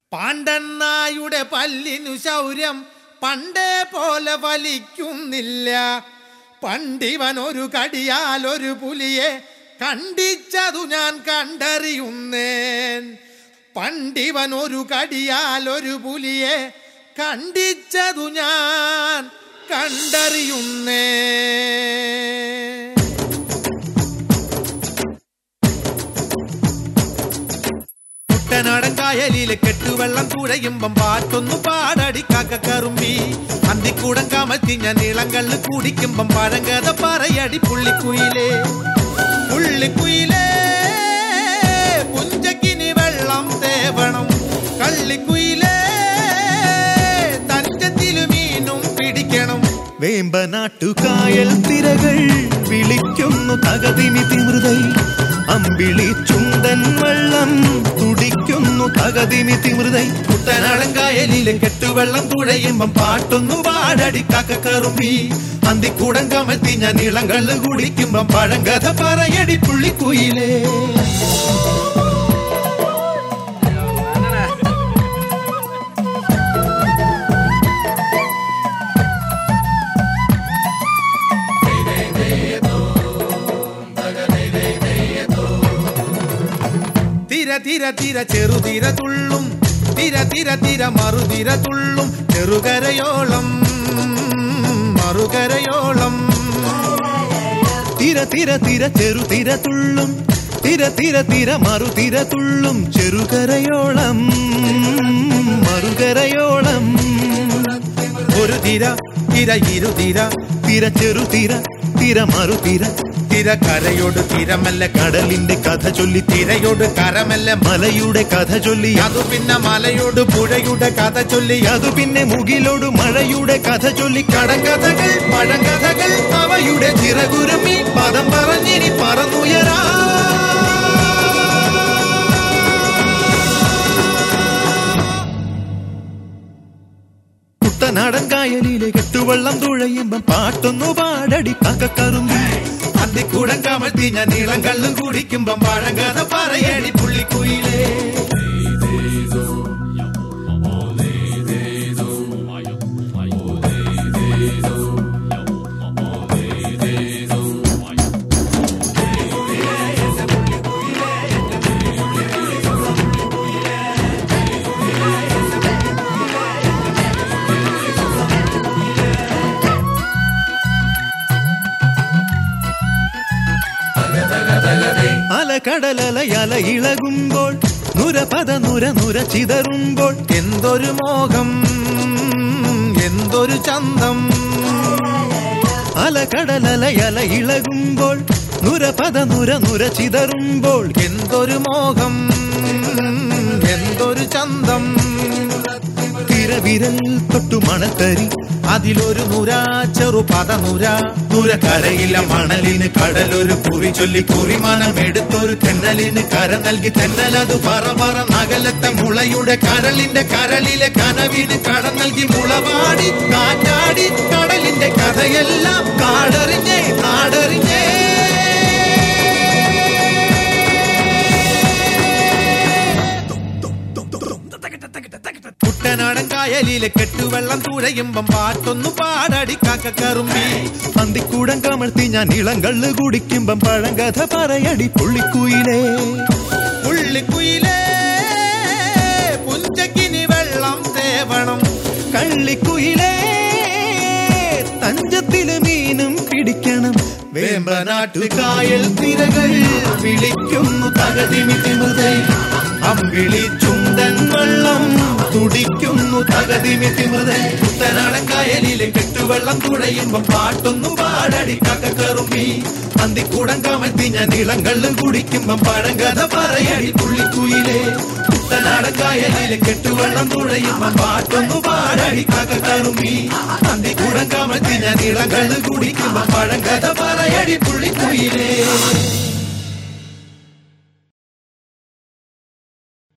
പാണ്ടണ്ണായുടെ പല്ലിനു ശൗര്യം പണ്ടേ പോലെ വലിക്കുന്നില്ല പണ്ടിവൻ ഒരു കടിയാൽ ഒരു പുലിയെ കണ്ടിച്ചതു ഞാൻ കണ്ടറിയുന്നേൻ പണ്ടിവൻ ഒരു കടിയാൽ ഒരു പുലിയെ കണ്ടിച്ചതു ഞാൻ കണ്ടറിയുന്നേ കുട്ടനാടൻ കായലിലെ കെട്ടുവെള്ളം കുഴയുമ്പം പാട്ടൊന്നു പാടടി കാക്കക്കറുമ്പി അന്തിക്കൂടം കമത്തി ഞാൻ ഇളങ്കള്ള് കുടിക്കുമ്പം പഴങ്കഥ പറയടി പുള്ളിക്കുയിലേ പുള്ളിക്കുയിലേ പുഞ്ചക്കിനി വെള്ളം തേവണം കള്ളിക്കുയിലേ തഞ്ചത്തിലു മീനും പിടിക്കണം വേമ്പനാട്ടുകായൽ തിരകൾ വിളിക്കുന്നു തകതിമി തിമൃതൈ അമ്പിളി ചുണ്ടൻ വെള്ളം തുടിക്കുന്നു തകതിമി തിമൃതൈ കുട്ടനാടൻ കായലിലെ കെട്ടുവെള്ളം തുഴയുമ്പം പാട്ടൊന്നു പാടടി കാക്കക്കറുമ്പി അന്തിക്കൂടം കമത്തി ഞാൻ ഇളങ്കള്ള് കുടിക്കുമ്പം പഴങ്കഥ പറയടി പുള്ളിക്കുയിലേ തിര തിര തിര ചെറുതിര തുള്ളും തിര തിര തിര മറുതിര തുള്ളും ചെറുകരയോളം മറുകരയോളം തിര തിര തിര ചെറു തിര തുള്ളും തിര തിര തിര മറു തിര തുള്ളും ചെറുകരയോളം മറുകരയോളം ഒരു തിര തിര ഇരുതിര തിര ചെറു തിര തിര മറു തിര തിര കരയോട് തിരമല്ല കടലിന്റെ കഥ ചൊല്ലി തിരയോട് കരമല്ല മലയുടെ കഥ ചൊല്ലി അതു പിന്നെ മലയോട് പുഴയുടെ കഥ ചൊല്ലി അതു പിന്നെ മുകിലോട് മഴയുടെ കഥ ചൊല്ലി കടങ്കഥകൾ പഴങ്കഥകൾ അവയുടെ ചിറകുരുമി പദം പറഞ്ഞിനി പറന്നുയരാ കുട്ടനാടൻ കായലിലെ കെട്ടുവെള്ളം തുഴയുമ്പം പാട്ടൊന്നു പാടടി കാക്കക്കറുമ്പി അന്തിക്കൂടം കമഴ്ത്തി ഞാൻ നീളം കള്ളും കുടിക്കുമ്പം പഴങ്കഥ പറയടി പുള്ളിക്കുയിലേ അലകടലല ഇളകുമ്പോൾ നുര പദ നുര നുര ചിതറുമ്പോൾ എന്തൊരു മോഹം എന്തൊരു ചന്തം അലകടലല ഇളകുമ്പോൾ നുര പദ നുര നുര ചിതറുമ്പോൾ എന്തൊരു മോഹം എന്തൊരു ചന്തം തിരവിരൽ തൊട്ടു മണത്തരി അതിലൊരു നുര ചെറു പദനുര നുര കരയില്ല മണലിന് കടലൊരു കുറി ചൊല്ലി കുറിമാനം എടുത്തൊരു തെന്നലിന് കര നൽകി തെന്നലത് പറ പറ നഗലത്തെ മുളയുടെ കരളിന്റെ കരളിലെ കനവിന് കട നൽകി മുളപാടി കാറ്റാടി കടലിന്റെ കഥയെല്ലാം കാടറിഞ്ഞേ നാടറിഞ്ഞേ കുട്ടനാടൻ കായലിലെ കെട്ടുവെള്ളം തുഴയുമ്പം പാട്ടൊന്നു പാടടി കാക്കക്കറുമ്പി അന്തിക്കൂടം കമഴ്ത്തി ഞാൻ ഇളങ്കള്ള് കുടിക്കുമ്പം പഴങ്കഥ പറയടി പുള്ളിക്കുയിലേ പുള്ളിക്കുയിലേ പുഞ്ചക്കിനി വെള്ളം തേവണം കള്ളിക്കുയിലേ തഞ്ചത്തില് മീനും പിടിക്കണം വേമ്പനാട്ടു കായൽ തിരകൾ വിളിക്കുന്നു തകതിമി തിമുതൈ അമ്പിളി ചുണ്ടൻ വെള്ളം തുടിക്കുന്നു തകതിമി തിമുതൈ കുട്ടനാടൻ കായലിലെ കെട്ടുവെള്ളം തുഴയുമ്പം പാട്ടൊന്നു പാടടി കക്കറുമ്പി അന്തിക്കൂടം കമഴ്ത്തി ഞാൻ ഇളങ്കള്ള് കുടിക്കുമ്പം പഴങ്കഥ പറയടി പുള്ളിക്കുയിലേ കുട്ടനാടൻ കായലിലെ കെട്ടുവെള്ളം തുഴയുമ്പം പാട്ടൊന്നു പാടടി കക്കറുമ്പി അന്തിക്കൂടം കമഴ്ത്തി ഞാൻ ഇളങ്കള്ള് കുടിക്കുമ്പം പഴങ്കഥ പറയടി പുള്ളിക്കുയിലേ